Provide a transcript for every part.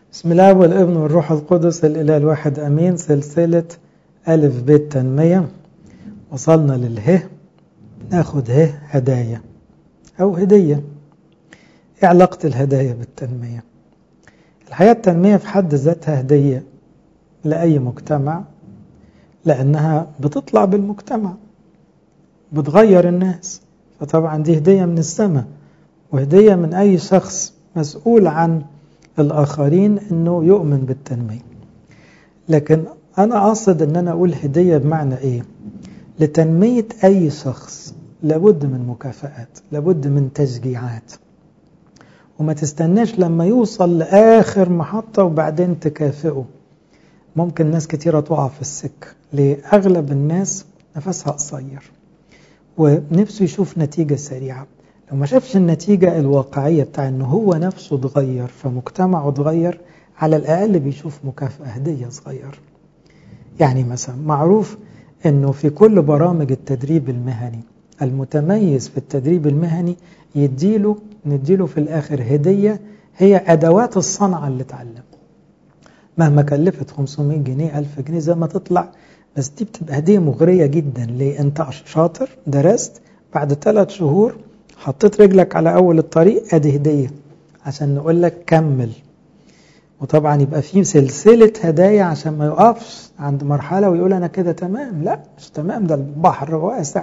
بسم الله والابن والروح القدس الإله الواحد أمين سلسلة ألف بيت تنمية وصلنا للهه ناخد ه هدايا أو هدية إيه علاقة الهدايا بالتنمية الحياة التنمية في حد ذاتها هدية لأي مجتمع لأنها بتطلع بالمجتمع بتغير الناس فطبعا دي هدية من السماء وهدية من أي شخص مسؤول عن الآخرين أنه يؤمن بالتنمية لكن أنا أقصد أن أنا أقول هدية بمعنى إيه لتنمية أي شخص لابد من مكافآت لابد من تشجيعات وما تستناش لما يوصل لآخر محطة وبعدين تكافئه ممكن ناس كتيرة تقع في السكة لأغلب الناس نفسها قصير ونفسه يشوف نتيجة سريعة لو ما شافش النتيجة الواقعية بتاع انه هو نفسه اتغير فمجتمعه اتغير على الأقل بيشوف مكافأة هدية صغير يعني مثلا معروف انه في كل برامج التدريب المهني المتميز في التدريب المهني يديله نديله في الآخر هدية هي أدوات الصنعة اللي اتعلم مهما كلفت 500 جنيه 1000 جنيه زي ما تطلع بس دي بتبقى هدية مغرية جدا ليه انت شاطر درست بعد ثلاث شهور حطيت رجلك على أول الطريق أدي هدية عشان نقول لك كمل وطبعا يبقى في سلسلة هدايا عشان ما يقفش عند مرحلة ويقول أنا كده تمام لا مش تمام ده البحر واسع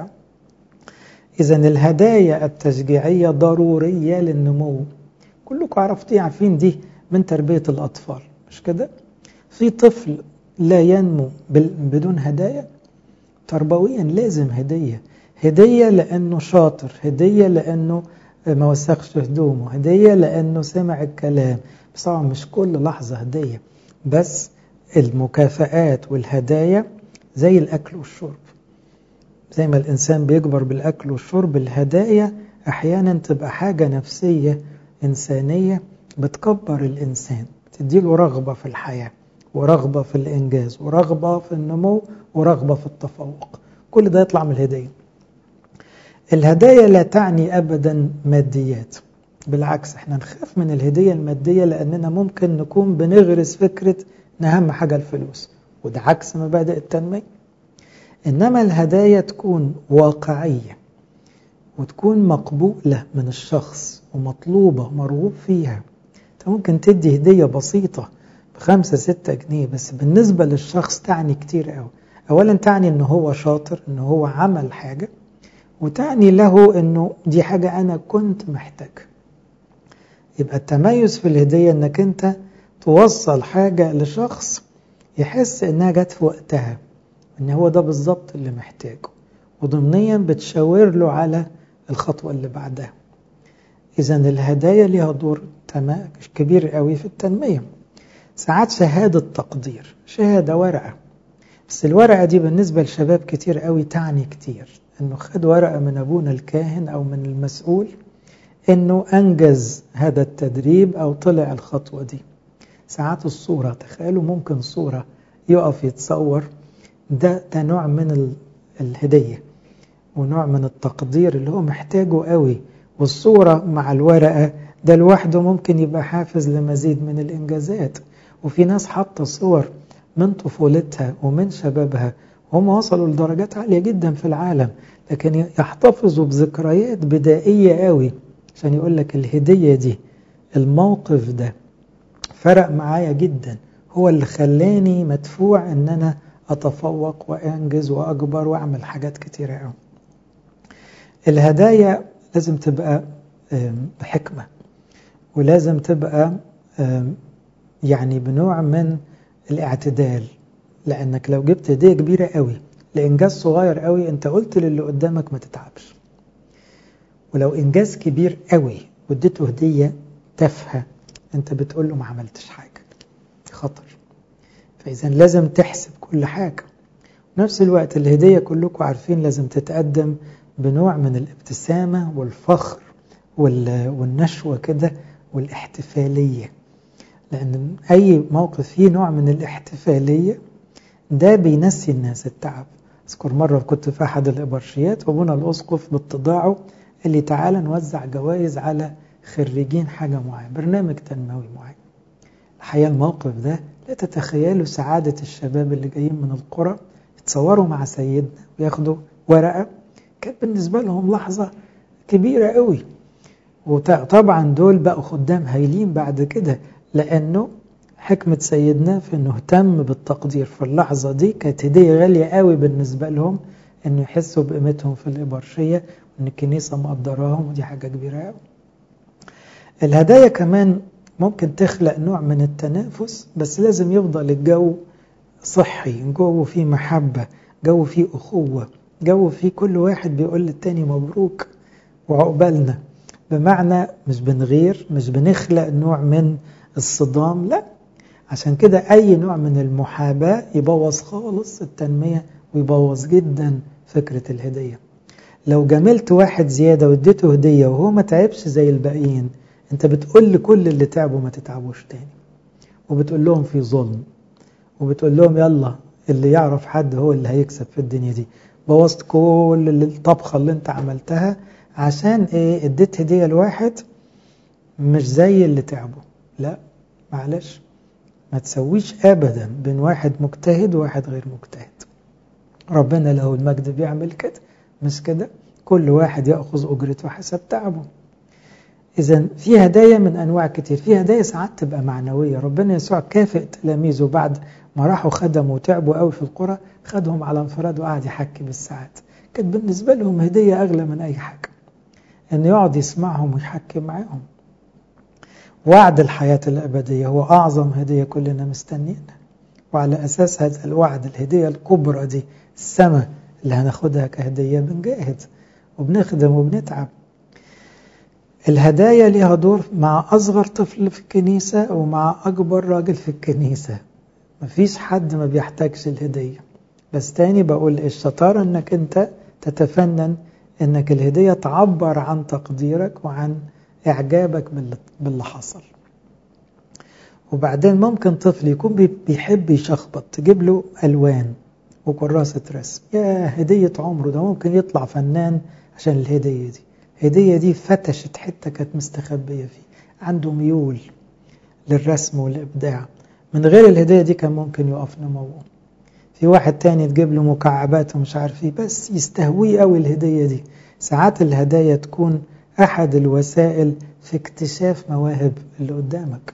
إذا الهدايا التشجيعية ضرورية للنمو كلكم عرفتي عارفين دي من تربية الأطفال مش كده في طفل لا ينمو بدون هدايا تربويا لازم هدية هدية لأنه شاطر هدية لأنه ما وسخش هدومه هدية لأنه سمع الكلام بس طبعا مش كل لحظة هدية بس المكافآت والهدايا زي الأكل والشرب زي ما الإنسان بيكبر بالأكل والشرب الهدايا أحيانا تبقى حاجة نفسية إنسانية بتكبر الإنسان تديله رغبة في الحياة ورغبة في الإنجاز ورغبة في النمو ورغبة في التفوق كل ده يطلع من الهدية الهدايا لا تعني أبدا ماديات بالعكس احنا نخاف من الهدية المادية لأننا ممكن نكون بنغرس فكرة ان أهم حاجة الفلوس وده عكس مبادئ التنمية إنما الهدايا تكون واقعية وتكون مقبولة من الشخص ومطلوبة مرغوب فيها انت ممكن تدي هدية بسيطة بخمسة ستة جنيه بس بالنسبة للشخص تعني كتير قوي أولا تعني أنه هو شاطر أنه هو عمل حاجة وتعني له أنه دي حاجة أنا كنت محتاج يبقى التميز في الهدية أنك أنت توصل حاجة لشخص يحس أنها جت في وقتها أن هو ده بالظبط اللي محتاجه وضمنيا بتشاور له على الخطوة اللي بعدها إذا الهدايا لها دور كبير قوي في التنمية ساعات شهادة تقدير شهادة ورقة بس الورقة دي بالنسبة لشباب كتير قوي تعني كتير انه خد ورقة من ابونا الكاهن او من المسؤول انه انجز هذا التدريب او طلع الخطوة دي ساعات الصورة تخيلوا ممكن صورة يقف يتصور ده, ده نوع من الهدية ونوع من التقدير اللي هو محتاجه قوي والصورة مع الورقة ده لوحده ممكن يبقى حافز لمزيد من الإنجازات وفي ناس حاطة صور من طفولتها ومن شبابها هم وصلوا لدرجات عالية جدا في العالم لكن يحتفظوا بذكريات بدائية قوي عشان يقول لك الهدية دي الموقف ده فرق معايا جدا هو اللي خلاني مدفوع ان انا اتفوق وانجز واكبر واعمل حاجات كتيرة قوي الهدايا لازم تبقى بحكمة ولازم تبقى يعني بنوع من الاعتدال لانك لو جبت هديه كبيره قوي لانجاز صغير قوي انت قلت للي قدامك ما تتعبش ولو انجاز كبير قوي واديته هديه تافهه انت بتقول له ما عملتش حاجه خطر فاذا لازم تحسب كل حاجه نفس الوقت الهديه كلكم عارفين لازم تتقدم بنوع من الابتسامه والفخر والنشوه كده والاحتفاليه لأن أي موقف فيه نوع من الاحتفالية ده بينسي الناس التعب أذكر مرة كنت في أحد الإبرشيات وابونا الأسقف باتضاعه قال لي تعالى نوزع جوائز على خريجين حاجة معينة برنامج تنموي معين الحقيقة الموقف ده لا تتخيلوا سعادة الشباب اللي جايين من القرى يتصوروا مع سيدنا وياخدوا ورقة كانت بالنسبة لهم لحظة كبيرة قوي وطبعا دول بقوا خدام هايلين بعد كده لأنه حكمة سيدنا في أنه اهتم بالتقدير في اللحظة دي كانت هدية غالية قوي بالنسبة لهم أنه يحسوا بقيمتهم في الإبرشية وأن الكنيسة مقدراهم ودي حاجة كبيرة قوي الهدايا كمان ممكن تخلق نوع من التنافس بس لازم يفضل الجو صحي جو فيه محبة جو فيه أخوة جو فيه كل واحد بيقول للتاني مبروك وعقبالنا بمعنى مش بنغير مش بنخلق نوع من الصدام لا عشان كده أي نوع من المحاباة يبوظ خالص التنمية ويبوظ جدا فكرة الهدية لو جملت واحد زيادة واديته هدية وهو ما تعبش زي الباقيين انت بتقول لكل اللي تعبوا ما تتعبوش تاني وبتقول لهم في ظلم وبتقول لهم يلا اللي يعرف حد هو اللي هيكسب في الدنيا دي بوظت كل الطبخة اللي انت عملتها عشان ايه اديت هدية لواحد مش زي اللي تعبوا لا معلش ما تسويش ابدا بين واحد مجتهد وواحد غير مجتهد ربنا له المجد بيعمل كده مش كده كل واحد ياخذ اجرته حسب تعبه اذا في هدايا من انواع كتير في هدايا ساعات تبقى معنويه ربنا يسوع كافئ تلاميذه بعد ما راحوا خدموا وتعبوا قوي في القرى خدهم على انفراد وقعد يحكي بالساعات كانت بالنسبه لهم هديه اغلى من اي حاجه ان يقعد يسمعهم ويحكي معاهم وعد الحياة الأبدية هو أعظم هدية كلنا مستنيينها وعلى أساس هذا الوعد الهدية الكبرى دي السماء اللي هناخدها كهدية بنجاهد وبنخدم وبنتعب الهدايا ليها دور مع أصغر طفل في الكنيسة ومع أكبر راجل في الكنيسة مفيش حد ما بيحتاجش الهدية بس تاني بقول الشطارة انك انت تتفنن انك الهدية تعبر عن تقديرك وعن إعجابك باللي حصل وبعدين ممكن طفل يكون بيحب يشخبط تجيب له ألوان وكراسة رسم يا هدية عمره ده ممكن يطلع فنان عشان الهدية دي الهدية دي فتشت حتة كانت مستخبية فيه عنده ميول للرسم والإبداع من غير الهدية دي كان ممكن يقف نموه في واحد تاني تجيب له مكعبات ومش عارف ايه بس يستهويه قوي الهدية دي ساعات الهدايا تكون أحد الوسائل في اكتشاف مواهب اللي قدامك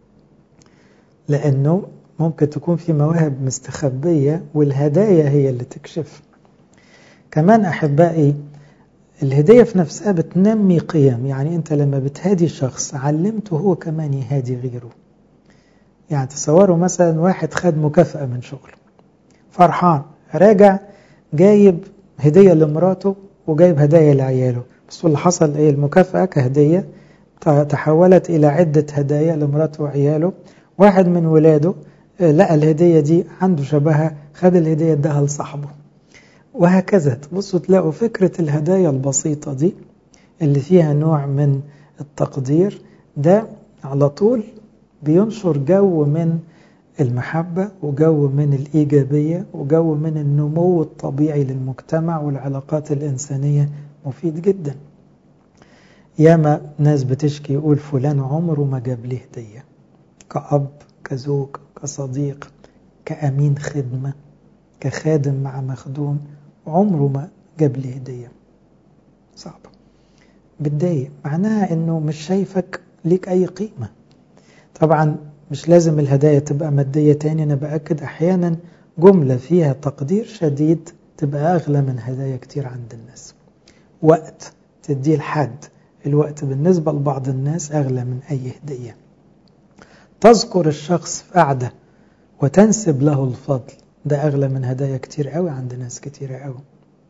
لأنه ممكن تكون في مواهب مستخبية والهدايا هي اللي تكشف كمان أحبائي الهدية في نفسها بتنمي قيم يعني أنت لما بتهادي شخص علمته هو كمان يهادي غيره يعني تصوروا مثلا واحد خد مكافأة من شغل فرحان راجع جايب هدية لمراته وجايب هدايا لعياله بس اللي حصل ايه المكافأة كهدية تحولت إلى عدة هدايا لمراته وعياله واحد من ولاده لقى الهدية دي عنده شبهها خد الهدية اداها لصاحبه وهكذا تبصوا تلاقوا فكرة الهدايا البسيطة دي اللي فيها نوع من التقدير ده على طول بينشر جو من المحبة وجو من الإيجابية وجو من النمو الطبيعي للمجتمع والعلاقات الإنسانية مفيد جدا ياما ناس بتشكي يقول فلان عمره ما جاب لي هدية كأب كزوج كصديق كأمين خدمة كخادم مع مخدوم عمره ما جاب لي هدية صعبة بتضايق معناها انه مش شايفك ليك اي قيمة طبعا مش لازم الهدايا تبقى مادية تاني انا بأكد احيانا جملة فيها تقدير شديد تبقى اغلى من هدايا كتير عند الناس وقت تديه لحد الوقت بالنسبة لبعض الناس أغلى من أي هدية تذكر الشخص في قعدة وتنسب له الفضل ده أغلى من هدايا كتير قوي عند ناس كتير قوي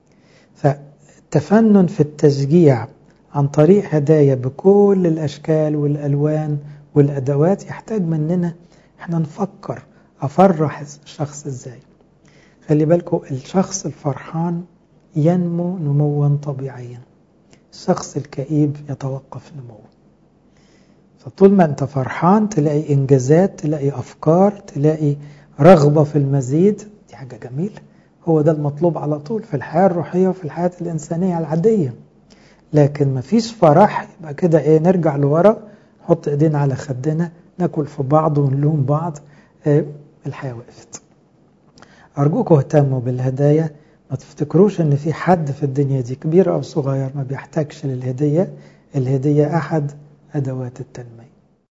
فالتفنن في التشجيع عن طريق هدايا بكل الأشكال والألوان والأدوات يحتاج مننا احنا نفكر أفرح الشخص ازاي خلي بالكم الشخص الفرحان ينمو نموا طبيعيا الشخص الكئيب يتوقف نموه فطول ما انت فرحان تلاقي انجازات تلاقي افكار تلاقي رغبة في المزيد دي حاجة جميلة هو ده المطلوب على طول في الحياة الروحية وفي الحياة الإنسانية العادية لكن مفيش فرح يبقى كده ايه نرجع لورا نحط ايدينا على خدنا ناكل في بعض ونلوم بعض الحياة وقفت أرجوكم اهتموا بالهدايا ما تفتكروش ان في حد في الدنيا دي كبير او صغير ما بيحتاجش للهدية الهدية احد ادوات التنمية